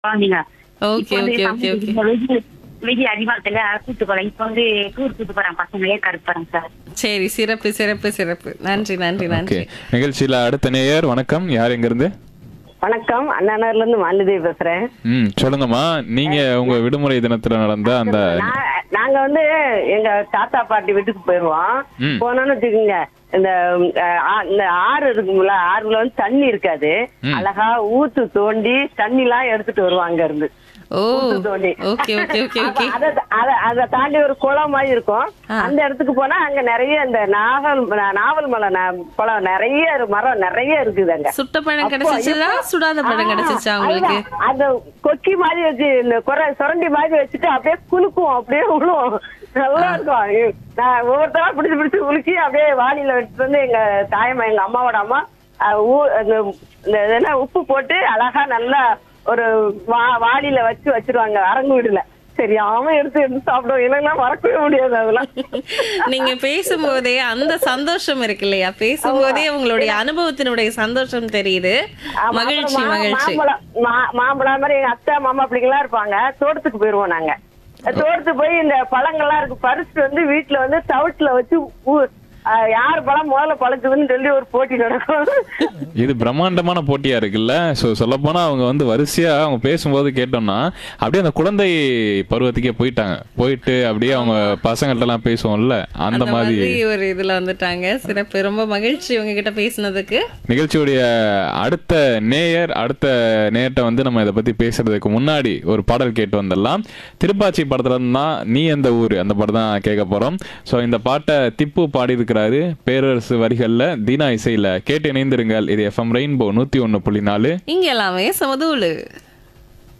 குழந்தைங்க ஓகே இப்ப வந்து ஓகே ஓகே ஓகே இந்த வெயில் வெயில் அதிகாலத்துல கூட்டு போறேன் இப்ப வந்து டூர் கூட்டு போறேன் பசங்களே கருப்புறேன் சார் சரி சிறப்பு சிறப்பு சிறப்பு நன்றி நன்றி ஓகே நன்றி நிகழ்ச்சியில அடுத்த நேயர் வணக்கம் யார் எங்க இருந்து வணக்கம் அண்ணாநகர்ல இருந்து மாலதேவி பேசுறேன் ம் சொல்லுங்கம்மா நீங்க உங்க விடுமுறை தினத்துல நடந்த அந்த நான் நாங்க வந்து எங்க தாத்தா பாட்டி வீட்டுக்கு போயிருவோம் ம். போனோம்னு வச்சுக்கோங்க இந்த ம், ஆ- இந்த ஆறு இருக்குங்களா ஆறுல வந்து தண்ணி இருக்காது ம். அழகா ஊத்து தோண்டி தண்ணி எல்லாம் எடுத்துட்டு வருவாங்க அங்க இருந்து ஓ ஊத்து தோண்டி ஓகே ஓகே ஓகே அப்ப ஓகே அத அத- அத தாண்டி ஒரு குளம் மாதிரி இருக்கும் ஆ. அந்த இடத்துக்கு போனா அங்க நிறைய இந்த நாவல் நாவல் மலை ந- குளம் நிறைய இரு- மரம் நிறைய இருக்குது அங்க சுட்ட பழம் அப்போ கிடைச்சிச்சா இப்ப- சுடாத பழம் ஆ, கிடைச்சிச்சா உங்களுக்கு அதுதான். அந்த கொக்கி மாதிரி வச்சு இந்த குறை சுரண்டி மாதிரி வச்சுட்டு அப்படியே குலுக்குவோம் அப்படியே விழுவோம் நல்லா இருக்கும் ஐயோ, நான் ஒவ்வொருத்தரா பிடிச்சு பிடிச்சு குலுக்கி அப்படியே வாளியில வச்சுட்டு வந்து எங்க தாயம்மா எங்க அம்மாவோட அம்மா அஹ், ஊ- அந்த இந்த என்ன உப்பு போட்டு அழகா நல்லா ஒரு வா வாளியில வச்சு வச்சிருவாங்க அரங்கு வீடுல தெரியாம எடுத்து எடுத்து சாப்பிடுவோம் இல்லைன்னா மறக்கவே முடியாது அதெல்லாம் நீங்க பேசும்போதே அந்த சந்தோஷம் இருக்கு இல்லையா பேசும்போதே உங்களுடைய அனுபவத்தினுடைய சந்தோஷம் தெரியுது ஆமா, மகிழ்ச்சி அப்புறம் மா- மகிழ்ச்சி மாம்பழம் மா- மாம்பழம் மாதிரி எங்க அத்தை மாமா பிள்ளைங்களா இருப்பாங்க தோட்டத்துக்கு போயிருவோம் நாங்க தோட்டத்துக்கு போய் இந்த பழங்கள்லாம் இருக்கு பறிச்சுட்டு வந்து வீட்டுல வந்து தவிட்டுல வச்சு ஊ- அஹ் யார் பழம் முதல்ல பழக்குதுன்னு சொல்லி ஒரு போட்டி நடக்கும் இது பிரம்மாண்டமான போட்டியா இருக்குல்ல ஸோ சொல்லப்போனா அவங்க வந்து வரிசையா அவங்க பேசும்போது கேட்டோம்னா அப்படியே அந்த குழந்தை பருவத்துக்கே போயிட்டாங்க போயிட்டு அப்படியே அவங்க பசங்கள்ட்ட எல்லாம் பேசுவோம்ல அந்த அந்த மாதிரி மாதிரி ஒரு இதுல வந்துட்டாங்க சிறப்பு ரொம்ப மகிழ்ச்சி உங்ககிட்ட பேசினதுக்கு நிகழ்ச்சியுடைய அடுத்த நேயர் அடுத்த நேயர்கிட்ட வந்து நம்ம இதை பத்தி பேசுறதுக்கு முன்னாடி ஒரு பாடல் கேட்டு வந்துடலாம் திருப்பாச்சி படத்துல இருந்து தான் நீ எந்த ஊர் அந்த படம் தான் கேட்க போறோம் ஸோ இந்த பாட்டை திப்பு பாடியிருக்கிறாரு பேரரசு வரிகள்ல தீனா இசையில கேட்டு இணைந்திருங்கள் இது எஃப்எம் ரெயின்போ நூத்தி ஒன்னு புள்ளி நாலு இங்க எல்லாமே சமதூளு